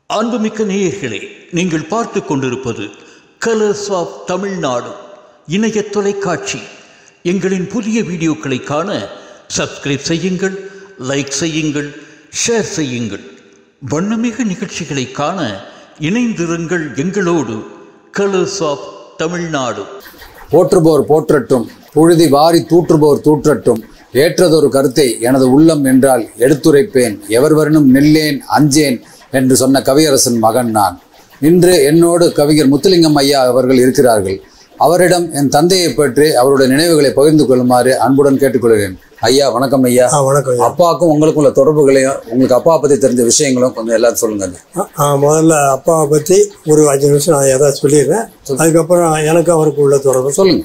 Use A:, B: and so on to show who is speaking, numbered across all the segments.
A: அன்புமிக்க நேயர்களே நீங்கள் பார்த்து கொண்டிருப்பது கலர்ஸ் ஆஃப் தமிழ்நாடு இணைய தொலைக்காட்சி எங்களின் புதிய வீடியோக்களை காண சப்ஸ்கிரைப் செய்யுங்கள் லைக் செய்யுங்கள் ஷேர் செய்யுங்கள் வண்ணமிகு நிகழ்ச்சிகளை காண இணைந்திருங்கள் எங்களோடு கலர்ஸ் ஆஃப் தமிழ்நாடு
B: போற்றுபோர் போற்றட்டும் புழுதி வாரி தூற்றுபோர் தூற்றட்டும் ஏற்றதொரு கருத்தை எனது உள்ளம் என்றால் எடுத்துரைப்பேன் எவர்வரினும் நில்லேன் அஞ்சேன் என்று சொன்ன கவியரசன் மகன் நான் இன்று என்னோடு கவிஞர் முத்துலிங்கம் ஐயா அவர்கள் இருக்கிறார்கள் அவரிடம் என் தந்தையை பற்றி அவருடைய நினைவுகளை பகிர்ந்து கொள்ளுமாறு அன்புடன் கேட்டுக்கொள்கிறேன் ஐயா வணக்கம் ஐயா
C: ஆ வணக்கம் ஐயா.
B: அப்பாவுக்கும் உங்களுக்கும் உள்ள தொடர்புகளையும் உங்களுக்கு அப்பா பற்றி தெரிஞ்ச விஷயங்களும் கொஞ்சம் எல்லாரும் சொல்லுங்க
C: ஆ, ஆ, முதல்ல அப்பாவை பற்றி ஒரு அஞ்சு நிமிஷம் நான் ஏதாவது சொல்லிடுறேன் அதுக்கப்புறம் எனக்கு அவருக்கு உள்ள தொடர்பு
B: சொல்லுங்க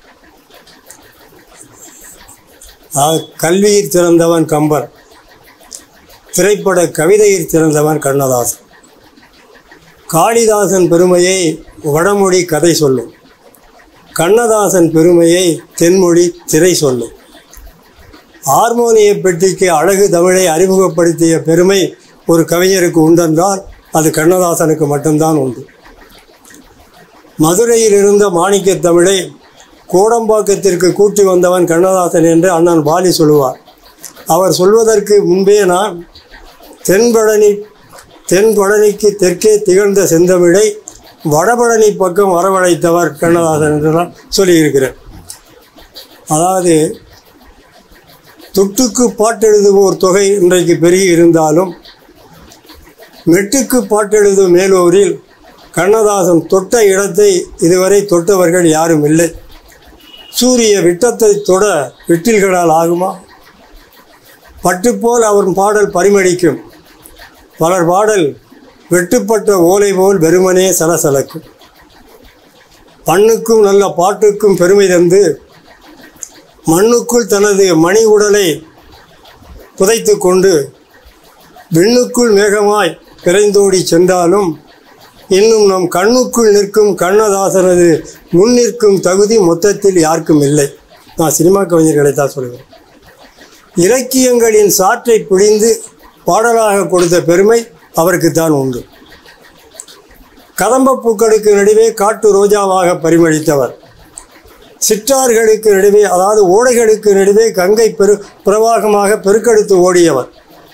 C: ஆ, கல்வியில் சிறந்தவன் கம்பர் திரைப்பட கவிதையில் சிறந்தவன் கண்ணதாசன் காளிதாசன் பெருமையை வடமொழி கதை சொல்லும் கண்ணதாசன் பெருமையை தென்மொழி திரை சொல்லும் ஹார்மோனிய பெட்டிக்கு அழகு தமிழை அறிமுகப்படுத்திய பெருமை ஒரு கவிஞருக்கு உண்டென்றால் அது கண்ணதாசனுக்கு மட்டும்தான் உண்டு மதுரையில் இருந்த மாணிக்க தமிழை கோடம்பாக்கத்திற்கு கூட்டி வந்தவன் கண்ணதாசன் என்று அண்ணன் பாலி சொல்லுவார் அவர் சொல்வதற்கு முன்பே நான் தென்பழனி தென்பழனிக்கு தெற்கே திகழ்ந்த செந்தமிழை வடபழனி பக்கம் வரவழைத்தவர் கண்ணதாசன் என்றெல்லாம் சொல்லியிருக்கிறேன் அதாவது துட்டுக்கு பாட்டெழுதுவோர் தொகை இன்றைக்கு பெருகி இருந்தாலும் மெட்டுக்கு பாட்டெழுதும் மேலூரில் கண்ணதாசன் தொட்ட இடத்தை இதுவரை தொட்டவர்கள் யாரும் இல்லை சூரிய விட்டத்தை தொட விட்டில்களால் ஆகுமா பட்டுப்போல் அவர் பாடல் பரிமளிக்கும் பலர் பாடல் வெட்டுப்பட்ட ஓலை போல் வெறுமனே சலசலக்கும் பண்ணுக்கும் நல்ல பாட்டுக்கும் பெருமை தந்து மண்ணுக்குள் தனது மணி உடலை புதைத்து கொண்டு விண்ணுக்குள் மேகமாய் விரைந்தோடி சென்றாலும் இன்னும் நம் கண்ணுக்குள் நிற்கும் கண்ணதாசனது முன் நிற்கும் தகுதி மொத்தத்தில் யாருக்கும் இல்லை நான் சினிமா கவிஞர்களை தான் சொல்கிறேன் இலக்கியங்களின் சாற்றை பிழிந்து பாடலாக கொடுத்த பெருமை அவருக்குத்தான் உண்டு கதம்ப பூக்களுக்கு நடுவே காட்டு ரோஜாவாக பரிமளித்தவர் சிற்றார்களுக்கு நடுவே அதாவது ஓடைகளுக்கு நடுவே கங்கை பெரு பிரவாகமாக பெருக்கெடுத்து ஓடியவர்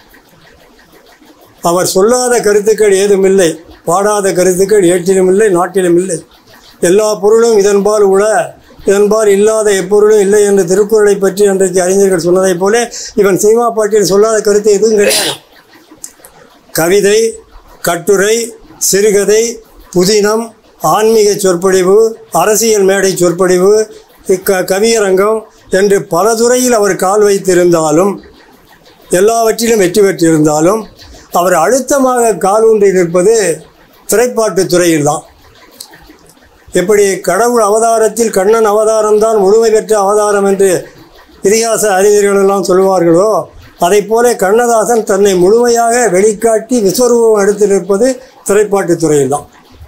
C: அவர் சொல்லாத கருத்துக்கள் ஏதுமில்லை பாடாத கருத்துக்கள் ஏற்றிலும் இல்லை நாட்டிலும் இல்லை எல்லா பொருளும் இதன்பால் உள இதன்பால் இல்லாத எப்பொருளும் இல்லை என்று திருக்குறளை பற்றி அன்றைக்கு அறிஞர்கள் சொன்னதைப் போல இவன் சினிமா பாட்டில் சொல்லாத கருத்து எதுவும் கிடையாது கவிதை கட்டுரை சிறுகதை புதினம் ஆன்மீக சொற்பொழிவு அரசியல் மேடை சொற்பொழிவு க கவியரங்கம் என்று பல துறையில் அவர் கால் வைத்திருந்தாலும் எல்லாவற்றிலும் வெற்றி பெற்றிருந்தாலும் அவர் அழுத்தமாக கால் ஊன்றி நிற்பது திரைப்பாட்டுத் துறையில்தான் எப்படி கடவுள் அவதாரத்தில் கண்ணன் அவதாரம்தான் முழுமை பெற்ற அவதாரம் என்று இதிகாச அறிஞர்கள் எல்லாம் சொல்வார்களோ அதைப் போல கண்ணதாசன் தன்னை முழுமையாக வெளிக்காட்டி விஸ்வரூபம் எடுத்து நிற்பது திரைப்பாட்டுத் துறையில்தான்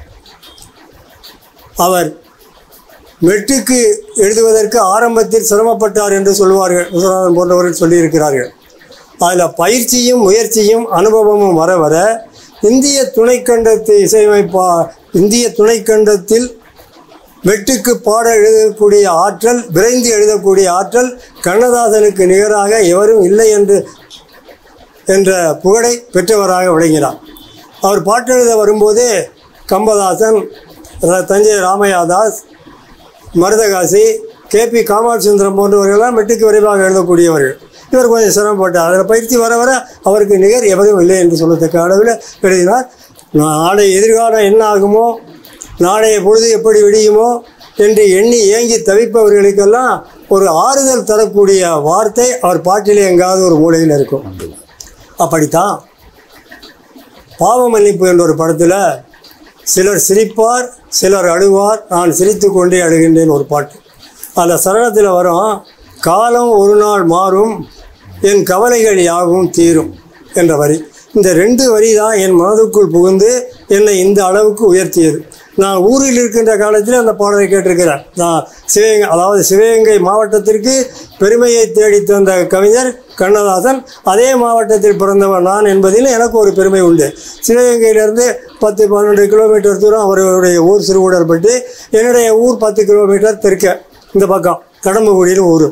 C: அவர் மெட்டுக்கு எழுதுவதற்கு ஆரம்பத்தில் சிரமப்பட்டார் என்று சொல்வார்கள் விஸ்வநாதன் போன்றவர்கள் சொல்லியிருக்கிறார்கள் அதில் பயிற்சியும் முயற்சியும் அனுபவமும் வர வர இந்திய துணைக்கண்டத்து இசையமைப்பா இந்திய துணைக்கண்டத்தில் வெட்டுக்கு பாட எழுதக்கூடிய ஆற்றல் விரைந்து எழுதக்கூடிய ஆற்றல் கண்ணதாசனுக்கு நிகராக எவரும் இல்லை என்று என்ற புகழை பெற்றவராக விளங்கினார் அவர் பாட்டெழுத வரும்போதே கம்பதாசன் ர- தஞ்சை ராமையாதாஸ் மருதகாசி கேபி காமாட்சி சுந்தரம் போன்றவர்களெல்லாம் மெட்டுக்கு விரைவாக எழுதக்கூடியவர்கள் இவர் கொஞ்சம் சிரமப்பட்டார் அதில் பயிற்சி வர வர அவருக்கு நிகர் எவரும் இல்லை என்று சொல்லத்தக்க அளவில் எழுதினார் நாளை எதிர்காலம் என்ன ஆகுமோ நாளைய பொழுது எப்படி விடியுமோ என்று எண்ணி ஏங்கி தவிப்பவர்களுக்கெல்லாம் ஒரு ஆறுதல் தரக்கூடிய வார்த்தை அவர் பாட்டிலே எங்காவது ஒரு மூலையில் இருக்கும் அப்படித்தான் பாவ மன்னிப்பு என்ற ஒரு படத்தில் சிலர் சிரிப்பார் சிலர் அழுவார் நான் சிரித்து கொண்டே அழுகின்றேன் ஒரு பாட்டு அந்த சரணத்தில் வரும் காலம் ஒரு நாள் மாறும் என் கவலைகள் யாவும் தீரும் என்ற வரி இந்த ரெண்டு வரி தான் என் மனதுக்குள் புகுந்து என்னை இந்த அளவுக்கு உயர்த்தியது நான் ஊரில் இருக்கின்ற காலத்தில் அந்த பாடலை கேட்டிருக்கிறேன் நான் சிவகங்கை அதாவது சிவகங்கை மாவட்டத்திற்கு பெருமையை தேடி தந்த கவிஞர் கண்ணதாசன் அதே மாவட்டத்தில் பிறந்தவன் நான் என்பதில் எனக்கு ஒரு பெருமை உண்டு சிவகங்கையிலிருந்து பத்து பன்னெண்டு கிலோமீட்டர் தூரம் அவருடைய ஊர் சிறுகூடல்பட்டு என்னுடைய ஊர் பத்து கிலோமீட்டர் தெற்க இந்த பக்கம் கடம்புகுடியில் ஊர்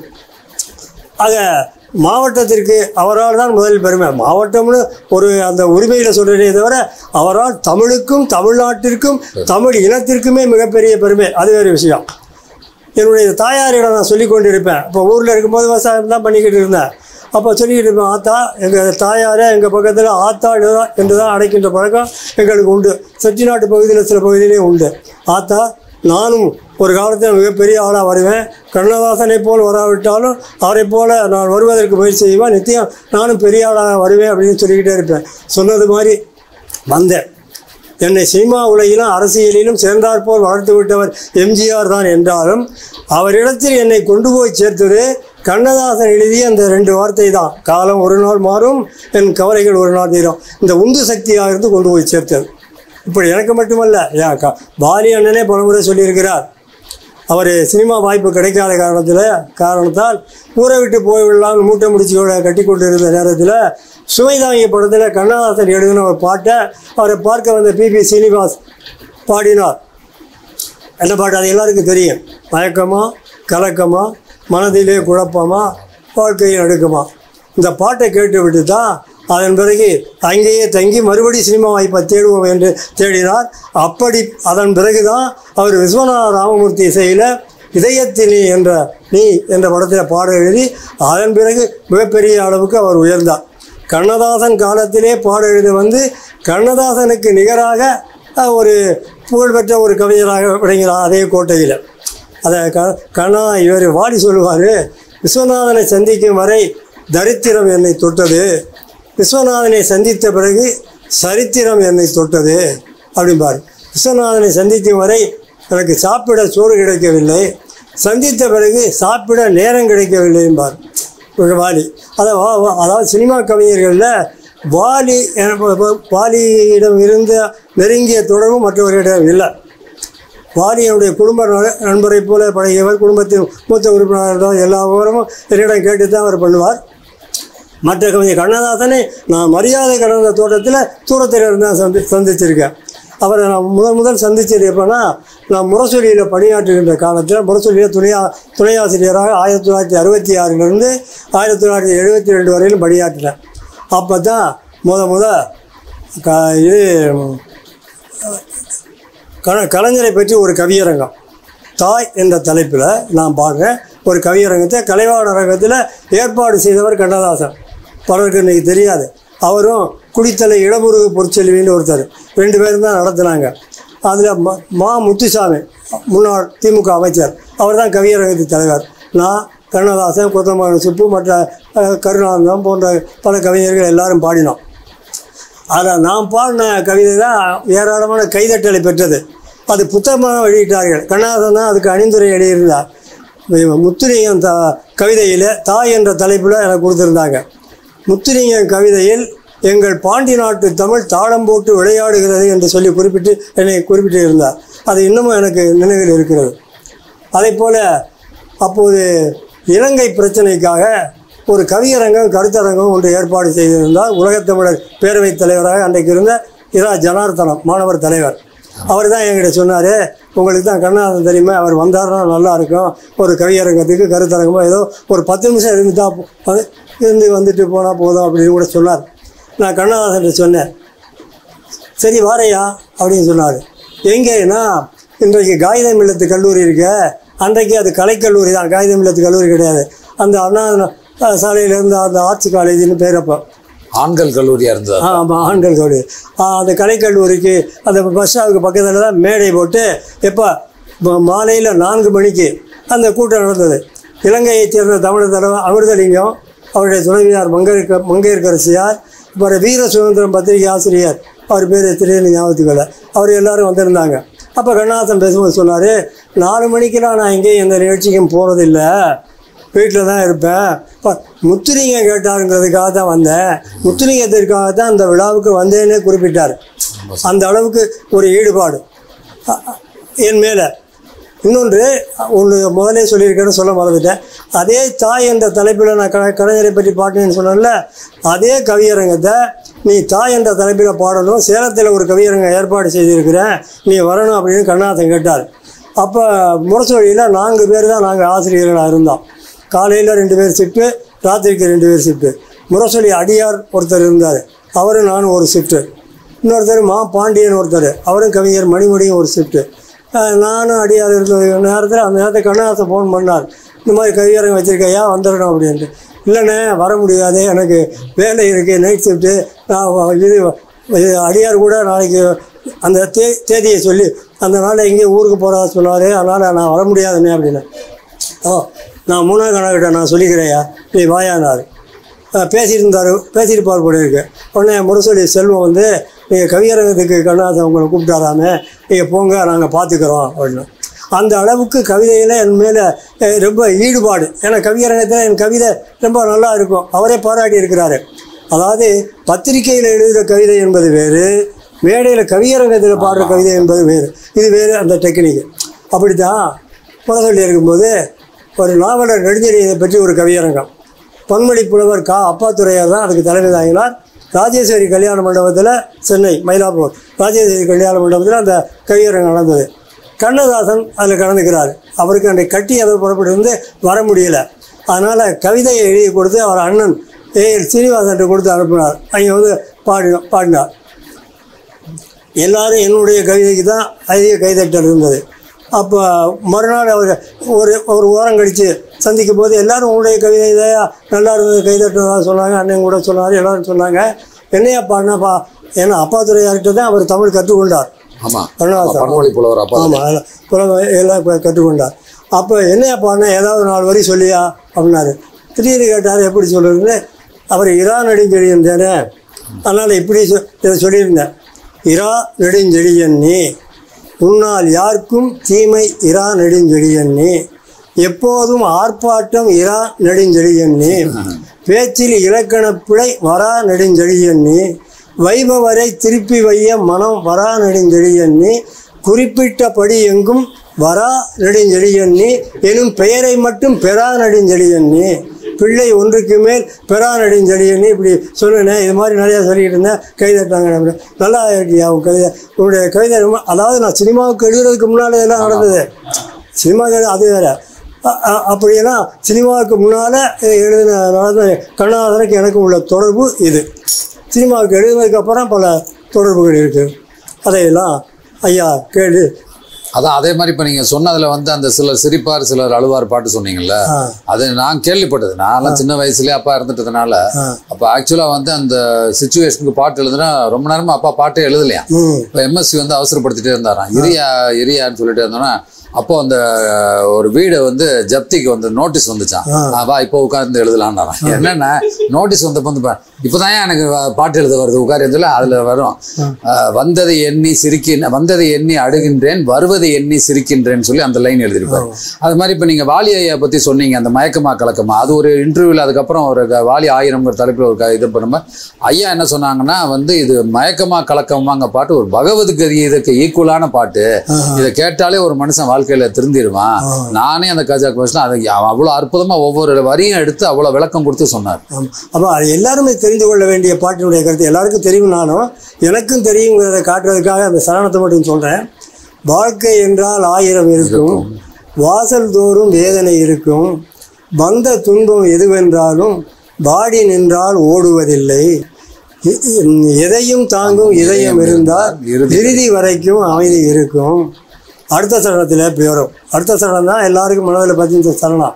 C: ஆக மாவட்டத்திற்கு அவரால் தான் முதல் பெருமை மாவட்டம்னு ஒரு அந்த உரிமையில் சொல்கிறதே தவிர அவரால் தமிழுக்கும் தமிழ்நாட்டிற்கும் தமிழ் இனத்திற்குமே மிகப்பெரிய பெருமை அது வேறு விஷயம் என்னுடைய தாயாரிடம் நான் சொல்லி கொண்டிருப்பேன் இப்போ ஊரில் இருக்கும்போது விவசாயம் தான் பண்ணிக்கிட்டு இருந்தேன் அப்போ சொல்லிக்கிட்டு இருப்பேன் ஆத்தா எங்கள் தாயாரே எங்கள் பக்கத்தில் ஆத்தா இதுதான் என்று தான் அழைக்கின்ற பழக்கம் எங்களுக்கு உண்டு செட்டிநாட்டு பகுதியில் சில பகுதியிலே உண்டு ஆத்தா நானும் ஒரு காலத்தில் மிகப்பெரிய ஆளாக வருவேன் கண்ணதாசனை போல் வராவிட்டாலும் அவரை போல் நான் வருவதற்கு முயற்சி செய்வேன் நித்தியம் நானும் பெரிய ஆளாக வருவேன் அப்படின்னு சொல்லிக்கிட்டே இருப்பேன் சொன்னது மாதிரி வந்தேன் என்னை சினிமா உலகிலும் அரசியலிலும் சேர்ந்தாற்போல் வளர்த்து விட்டவர் எம்ஜிஆர் தான் என்றாலும் அவரிடத்தில் என்னை கொண்டு போய் சேர்த்தது கண்ணதாசன் எழுதிய அந்த ரெண்டு வார்த்தை தான் காலம் ஒரு நாள் மாறும் என் கவலைகள் ஒரு நாள் தீரும் இந்த உந்து சக்தியாக இருந்து கொண்டு போய் சேர்த்தது இப்படி எனக்கு மட்டுமல்ல ஏன் க பாலி அண்ணனே பலமுறை சொல்லியிருக்கிறார் அவர் சினிமா வாய்ப்பு கிடைக்காத காரணத்தில் காரணத்தால் ஊரை விட்டு போய்விடலாம் மூட்டை முடிச்சுக்கோட கட்டி கொண்டு இருந்த நேரத்தில் சுமைதாங்கிய படத்தில் கண்ணதாசன் எழுதின ஒரு பாட்டை அவரை பார்க்க வந்த பிபி சீனிவாஸ் பாடினார் என்ன பாட்டு அது எல்லாருக்கும் தெரியும் மயக்கமா கலக்கமா மனதிலே குழப்பமா வாழ்க்கையில் அடுக்குமா இந்த பாட்டை கேட்டுவிட்டு தான் அதன் பிறகு அங்கேயே தங்கி மறுபடி சினிமா வாய்ப்பை தேடுவோம் என்று தேடினார் அப்படி அதன் பிறகு தான் அவர் விஸ்வநாத ராமமூர்த்தி இசையில் இதயத்தினி என்ற நீ என்ற படத்தில் பாடம் எழுதி அதன் பிறகு மிகப்பெரிய அளவுக்கு அவர் உயர்ந்தார் கண்ணதாசன் காலத்திலே பாட எழுதி வந்து கண்ணதாசனுக்கு நிகராக அஹ், ஒரு புகழ்பெற்ற ஒரு கவிஞராக விளங்கினார் அதே கோட்டையில் அதை க கண்ணா இவர் வாடி சொல்லுவார் விஸ்வநாதனை சந்திக்கும் வரை தரித்திரம் என்னை தொட்டது விஸ்வநாதனை சந்தித்த பிறகு சரித்திரம் என்னை தொட்டது அப்படிம்பார் விஸ்வநாதனை சந்திக்கும் வரை எனக்கு சாப்பிட சோறு கிடைக்கவில்லை சந்தித்த பிறகு சாப்பிட நேரம் கிடைக்கவில்லை என்பார் ஒரு வாலி அதான் வா- வா- அதாவது சினிமா கவிஞர்களில் வாலி என- வாலியிடம் இருந்த நெருங்கிய தொடர்பு மற்றவர்களிடம் இல்லை வாலியனுடைய குடும்ப ந- நண்பரைப் போல பழகியவர் குடும்பத்தின் மூத்த உறுப்பினர்கள் எல்லா விவரமும் என்னிடம் கேட்டு தான் அவர் பண்ணுவார் மற்ற கவிஞர் கண்ணதாசனை நான் மரியாதை கடந்த தோட்டத்தில் தூரத்தில் இருந்து தான் சந்தி சந்திச்சிருக்கேன் அவரை நான் முதல் முதல் சந்தித்தது எப்போனா நான் முரசொலியில் பணியாற்றுகின்ற காலத்தில் முரசொலியில் துணையா துணை ஆசிரியராக ஆயிரத்தி தொள்ளாயிரத்தி அறுபத்தி ஆறிலிருந்து ஆயிரத்தி தொள்ளாயிரத்தி எழுபத்தி ரெண்டு வரையிலும் பணியாற்றினேன் அப்போ தான் முத முத க இது கல கலைஞரை பற்றி ஒரு கவியரங்கம் தாய் என்ற தலைப்பில் நான் பார்க்குறேன் ஒரு கவியரங்கத்தை கலைவாணர் அரங்கத்தில் ஏற்பாடு செய்தவர் கண்ணதாசன் பலருக்கு இன்னைக்கு தெரியாது அவரும் குடித்தலை இளமுருகு பொற்செல்வின்னு ஒருத்தர் ரெண்டு பேரும் தான் நடத்துனாங்க அதில் மா மா முத்துசாமி முன்னாள் திமுக அமைச்சர் அவர் தான் கவியரங்கத்தின் தலைவர் நான் கண்ணதாசன் கொத்தமான சுப்பு மற்ற அஹ், கருணானந்தம் போன்ற பல கவிஞர்கள் எல்லாரும் பாடினோம் அதில் நான் பாடின கவிதை தான் ஏராளமான கைதட்டலை பெற்றது அது புத்தகமாக வெளியிட்டார்கள் கண்ணதாசன் தான் அதுக்கு அணிந்துரை எழுதியிருந்தார் முத்துலிங்கம் த கவிதையில் தாய் என்ற தலைப்பில் எனக்கு கொடுத்துருந்தாங்க முத்துலிங்கம் கவிதையில் எங்கள் பாண்டி நாட்டு தமிழ் தாளம் போட்டு விளையாடுகிறது என்று சொல்லி குறிப்பிட்டு என்னை குறிப்பிட்டு இருந்தார் அது இன்னமும் எனக்கு நினைவில் இருக்கிறது அதே போல் அப்போது இலங்கை பிரச்சனைக்காக ஒரு கவியரங்கம் கருத்தரங்கம் ஒன்று ஏற்பாடு செய்திருந்தார் உலகத்தமிழர் பேரவைத் தலைவராக அன்றைக்கு இருந்த இரா ஜனார்த்தனம் மாணவர் தலைவர் அவர் தான் என்கிட்ட சொன்னார் உங்களுக்கு தான் கண்ணதாசன் தெரியுமா அவர் வந்தாருன்னா நல்லா இருக்கும் ஒரு கவியரங்கத்துக்கு கருத்தரங்கமோ ஏதோ ஒரு பத்து நிமிஷம் இருந்துட்டா போ- வந்து- இருந்து வந்துட்டு போனால் போதும் அப்படின்னு கூட சொன்னார் நான் கண்ணதாசன் சொன்னேன் சரி வாரையா அப்படின்னு சொன்னார் எங்கேன்னா இன்றைக்கு காகிதம் இல்லத்து கல்லூரி இருக்க அன்றைக்கு அது கலைக்கல்லூரி தான் காகிதம் இல்லத்து கல்லூரி கிடையாது அந்த அண்ணா அஹ், சாலையில இருந்த அந்த ஆர்ட்ஸ் காலேஜ்னு பேர் அப்போ
B: ஆண்கள் கல்லூரியாக இருந்தது
C: ஆ, ஆமாம் ஆண்கள் கல்லூரி ஆ, அந்த கலைக்கல்லூரிக்கு அந்த பஸ் ஸ்டாப்புக்கு பக்கத்தில் தான் மேடை போட்டு எப்போ மாலையில் நான்கு மணிக்கு அந்த கூட்டம் நடந்தது இலங்கையைச் சேர்ந்த தமிழர் தலைவர் அமிர்தலிங்கம் அவருடைய துணைவியார் மங்கையர்க மங்கையர்கரசியார் அப்புறம் வீர சுதந்திரம் பத்திரிகை ஆசிரியர் அவர் பேர் திடீர்னு ஞாபகத்துக்கு இல்லை அவர் எல்லாரும் வந்திருந்தாங்க அப்போ கண்ணாசன் பேசும்போது சொன்னார் நாலு மணிக்கெல்லாம் நான் எங்கேயும் எந்த நிகழ்ச்சிக்கும் போகிறதில்ல வீட்டில் தான் இருப்பேன் இப்போ முத்துலிங்கம் கேட்டாருங்கிறதுக்காக தான் வந்தேன் முத்துலிங்கத்திற்காக தான் அந்த விழாவுக்கு வந்தேன்னே குறிப்பிட்டார் அந்த அளவுக்கு ஒரு ஈடுபாடு அ- அ- என் மேலே இன்னொன்று ஒன்று முதலே சொல்லியிருக்கேன்னு சொல்ல மறந்துட்டேன் அதே தாய் என்ற தலைப்பில் நான் க கலைஞரை பற்றி பாட்டினேன்னு சொன்னேன்ல அதே கவியரங்கத்தை நீ தாய் என்ற தலைப்பில் பாடணும் சேலத்தில் ஒரு கவியரங்கம் ஏற்பாடு செய்திருக்கிறேன் நீ வரணும் அப்படின்னு கண்ணாசன் கேட்டார் அப்போ முரசொலியில் நான்கு பேர் தான் நாங்கள் ஆசிரியர்களாக இருந்தோம் காலையில் ரெண்டு பேர் ஷிஃப்ட்டு ராத்திரிக்கு ரெண்டு பேர் ஷிஃப்ட்டு முரசொலி அடியார் ஒருத்தர் இருந்தார் அவரும் நானும் ஒரு ஷிஃப்ட்டு இன்னொருத்தர் மா பாண்டியன் ஒருத்தர் அவரும் கவிஞர் மணிமணியும் ஒரு ஷிஃப்ட்டு நானும் அடியார் இருந்த நேரத்தில் அந்த நேரத்தில் கண்ணதாசன் ஃபோன் பண்ணார் இந்த மாதிரி கவியரங்கம் வச்சுருக்கையா வந்துடணும் அப்படின்ட்டு இல்லைண்ணே வர முடியாது எனக்கு வேலை இருக்குது நைட் ஷிஃப்ட்டு நான் வ- இது இது அடியார் கூட நாளைக்கு அந்த தே தேதியை சொல்லி அந்த நாளில் எங்கேயும் ஊருக்கு போகிறதா சொன்னார் அதனால் நான் வர முடியாதுண்ணே அப்படின்னு ஓ நான் மூணாவது கணக்கிட்ட நான் சொல்லிக்கிறேயா நீ வாயானார் பேசியிருந்தார் பேசியிருப்பார் போல இருக்கு உடனே முரசொலி செல்வம் வந்து நீங்கள் கவியரங்கத்துக்கு கண்ணாசன் உங்களை கூப்பிட்டாராமே நீங்கள் போங்க நாங்கள் பார்த்துக்குறோம் அப்படின்னு அந்த அளவுக்கு கவிதையில் என் மேலே அஹ், ரொம்ப ஈடுபாடு ஏன்னா கவியரங்கத்தில் என் கவிதை ரொம்ப நல்லா இருக்கும் அவரே பாராட்டி இருக்கிறாரு அதாவது பத்திரிகையில் எழுதுகிற கவிதை என்பது வேறு மேடையில் கவியரங்கத்தில் பாடுற கவிதை என்பது வேறு இது வேறு அந்த டெக்னிக்கு அப்படி தான் முரசொலி இருக்கும்போது ஒரு நாவலர் நெடுஞ்செழியனை பற்றி ஒரு கவியரங்கம் பொன்மொழி புலவர் கா அப்பாத்துறையார் தான் அதுக்கு தலைமை தாங்கினார் ராஜேஸ்வரி கல்யாண மண்டபத்தில் சென்னை மயிலாப்பூர் ராஜேஸ்வரி கல்யாண மண்டபத்தில் அந்த கவியரங்கம் நடந்தது கண்ணதாசன் அதில் கலந்துக்கிறார் அவருக்கு அன்றைக்கு கட்டி அதை புறப்பட்டு வர முடியல அதனால் கவிதையை எழுதி கொடுத்து அவர் அண்ணன் ஏஎல் சீனிவாசன்ட்டு கொடுத்து அனுப்பினார் அங்கே வந்து பாடி பாடினார் எல்லாரும் என்னுடைய கவிதைக்கு தான் அதிக கைதட்டல் இருந்தது அப்போ மறுநாள் அவர் ஒரு ஒரு ஓரம் கழித்து சந்திக்கும் போது எல்லாரும் உங்களுடைய கவிதை இதையா நல்லா இருந்தது கைதட்டுறதா சொன்னாங்க அண்ணன் கூட சொன்னார் எல்லாரும் சொன்னாங்க என்னையா பாடினாப்பா ஏன்னா அப்பா துறையார்கிட்ட தான் அவர் தமிழ் கற்றுக்கொண்டார்
B: ஆமாம்
C: கருணாசன்.
B: பன்மொழி புலவர் அப்பா
C: ஆமாம் எல்லாம் புலவ- எல்லாம் இப்போ கற்றுக்கொண்டார் அப்போ என்னையா பாடினா ஏதாவது நாலு வரி சொல்லியா அப்படின்னாரு திடீர்னு கேட்டார் எப்படி சொல்கிறதுன்னு அவர் இரா நெடுஞ்செழியன் தானே அதனால் இப்படி சொ- இதை சொல்லியிருந்தேன் இரா நெடுஞ்செழியன் நீ உன்னால் யாருக்கும் தீமை இரா நெடுஞ்செழியன் நீ எப்போதும் ஆர்ப்பாட்டம் இரா நெடுஞ்செழியன் நீ பேச்சில் இலக்கணப் பிழை வரா நெடுஞ்செழியன் நீ வைபவரை திருப்பி வைய மனம் வரா நெடுஞ்செழியன் நீ குறிப்பிட்டபடி எங்கும் வரா நெடுஞ்செழியன் நீ எனும் பெயரை மட்டும் பெறா நெடுஞ்செழியன் நீ பிள்ளை ஒன்றுக்கு மேல் பெறா நெடுஞ்செழியன் நீ இப்படி சொல்லுனேன் இது மாதிரி நிறையா சொல்லிட்டு இருந்தேன் கைதட்டாங்க அப்படி. நல்லா இருக்கியா உன் கவிதை உன்னுடைய கவிதை ரொம்ப அதாவது நான் சினிமாவுக்கு எழுதுறதுக்கு முன்னால் இதெல்லாம் நடந்தது சினிமா கதை அது வேற அ- அ- அப்படியெல்லாம் சினிமாவுக்கு முன்னால் எழுதின நடந்த கண்ணாதனுக்கு எனக்கு உள்ள தொடர்பு இது சினிமாவுக்கு எழுதுனதுக்கப்புறம் பல தொடர்புகள் இருக்குது அதையெல்லாம் ஐயா கேளு
B: அதான் அதே மாதிரி இப்போ நீங்கள் சொன்னதில் வந்து அந்த சிலர் சிரிப்பார் சிலர் அழுவார் பாட்டு சொன்னீங்கல்ல
C: ஆ.
B: அது நான் கேள்விப்பட்டது நான்லாம் சின்ன வயசுலயே அப்பா இருந்துட்டதுனால
C: ஆ.
B: அப்போ ஆக்சுவலாக வந்து அந்த சுச்சுவேஷனுக்கு பாட்டு எழுதுனா ரொம்ப நேரமா அப்பா பாட்டே எழுதலையா
C: ம்
B: இப்போ எம்எஸ்சி வந்து அவசரப்படுத்திட்டே இருந்தாராம் இரியா இரியான்னு சொல்லிட்டு இருந்தோன்னா அப்போ அந்த ஒரு வீடு வந்து ஜப்திக்கு வந்து நோட்டீஸ் வந்துச்சான்
C: ஆ.
B: ஆ, வா இப்போ உட்கார்ந்து எழுதலான்னாராம் என்னன்னா நோட்டீஸ் வந்தப்போ வந்து பா- இப்போதான் எனக்கு வ- பாட்டு எழுத வருது உட்கார் சொல்லி அதுல வரும் ஆ, வந்ததை எண்ணி சிரிக்கின் வந்ததை எண்ணி அழுகின்றேன் வருவதை எண்ணி சிரிக்கின்றேன்னு சொல்லி அந்த லைன் எழுதியிருப்பாரு அது மாதிரி இப்போ நீங்க வாலி ஐயா பத்தி சொன்னீங்க அந்த மயக்கமா கலக்கமா அது ஒரு இன்டர்வியூல அதுக்கப்புறம் ஒரு க- வாலி ஆயிரம்ங்கிற தலைப்பில் ஒரு க- இது பண்ணும்போது ஐயா என்ன சொன்னாங்கன்னா வந்து இது மயக்கமா கலக்கமாங்க பாட்டு ஒரு பகவத்கீதைக்கு ஈக்குவலான பாட்டு இதை கேட்டாலே ஒரு மனுஷன் வாழ்க்கையில திருந்திடுவான் நானே அந்த கஜா கொஸ்டின் அதை அவ்வளோ அற்புதமா ஒவ்வொரு வரியும் எடுத்து அவ்வளோ விளக்கம் கொடுத்து சொன்னார்
C: ஆமாம் அப்போ அது எல்லாருமே தெரிந்து கொள்ள வேண்டிய பாட்டினுடைய கருத்து எல்லாருக்கும் தெரியும்னாலும் எனக்கும் தெரியுங்கிறத காட்டுறதுக்காக அந்த சரணத்தை மட்டும் சொல்கிறேன் வாழ்க்கை என்றால் ஆயிரம் இருக்கும் வாசல் தோறும் வேதனை இருக்கும் வந்த துன்பம் எதுவென்றாலும் வாடி நின்றால் ஓடுவதில்லை இ- இ- எதையும் தாங்கும் இதயம் இருந்தால்
B: இறுதி
C: இறுதி வரைக்கும் அமைதி இருக்கும் அடுத்த சரணத்தில் இப்படி வரும் அடுத்த சரணம் தான் எல்லாருக்கும் மனதில் பதிந்த சரணம்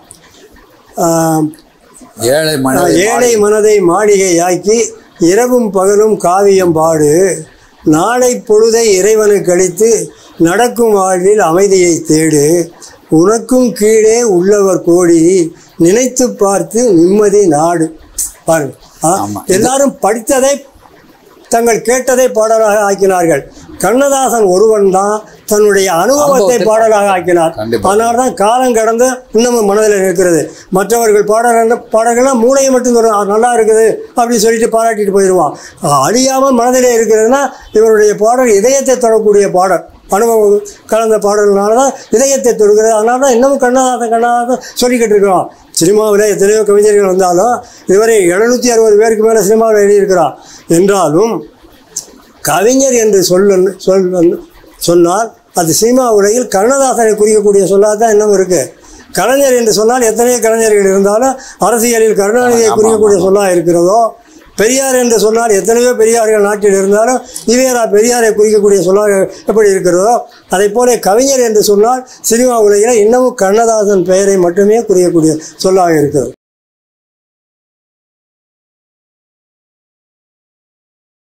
C: ஆஹ்
B: ஏழை மழை
C: ஏழை மனதை மாளிகையாக்கி இரவும் பகலும் காவியம் பாடு நாளை பொழுதை இறைவனுக்கு அளித்து நடக்கும் வாழ்வில் அமைதியை தேடு உனக்கும் கீழே உள்ளவர் கோடி நினைத்து பார்த்து நிம்மதி நாடு பாருங்க ஆ,
B: ஆமா.
C: எல்லாரும் படித்ததை தங்கள் கேட்டதை பாடலாக ஆக்கினார்கள் கண்ணதாசன் ஒருவன் தான் தன்னுடைய அனுபவத்தை
B: அனுபவத்தை
C: பாடலாக ஆக்கினார்
B: கண்டிப்பா.
C: அதனால தான் காலம் கடந்து இன்னமும் மனதில் இருக்கிறது மற்றவர்கள் பாடல் பாடல்கள்லாம் மூளையை மட்டும் சொல்லுவாங்க "ஆ, நல்லா இருக்குது அப்படின்னு சொல்லிட்டு பாராட்டிட்டு போயிடுவான் அழியாமல் மனதிலே இருக்கிறதுனா இவருடைய பாடல் இதயத்தை தொடக்கூடிய பாடல் அனுபவம் கலந்த பாடல்களால தான் இதயத்தை தொடுகிறது அதனால தான் இன்னமும் கண்ணதாசன் கண்ணதாசன் சொல்லிக்கிட்டு இருக்கிறோம் சினிமாவில் எத்தனையோ கவிஞர்கள் வந்தாலும் இதுவரை எழுநூற்றி அறுபது பேருக்கு மேலே சினிமாவில் எழுதியிருக்கிறான் என்றாலும் கவிஞர் என்று சொல்ல சொல் சொன்னால் அது சினிமா உலகில் கண்ணதாசனை குறிக்கக்கூடிய சொல்லாக தான் இன்னும் இருக்குது கலைஞர் என்று சொன்னால் எத்தனையோ கலைஞர்கள் இருந்தாலும் அரசியலில் கருணாநிதியை குறிக்கக்கூடிய சொல்லாக இருக்கிறதோ பெரியார் என்று சொன்னால் எத்தனையோ பெரியார்கள் நாட்டில் இருந்தாலும் இவையரா பெரியாரை குறிக்கக்கூடிய சொல்லாக எப்படி இருக்கிறதோ அதை போல கவிஞர் என்று சொன்னால் சினிமா உலகில் இன்னமும் கண்ணதாசன் பெயரை மட்டுமே குறிக்கக்கூடிய சொல்லாக இருக்கிறது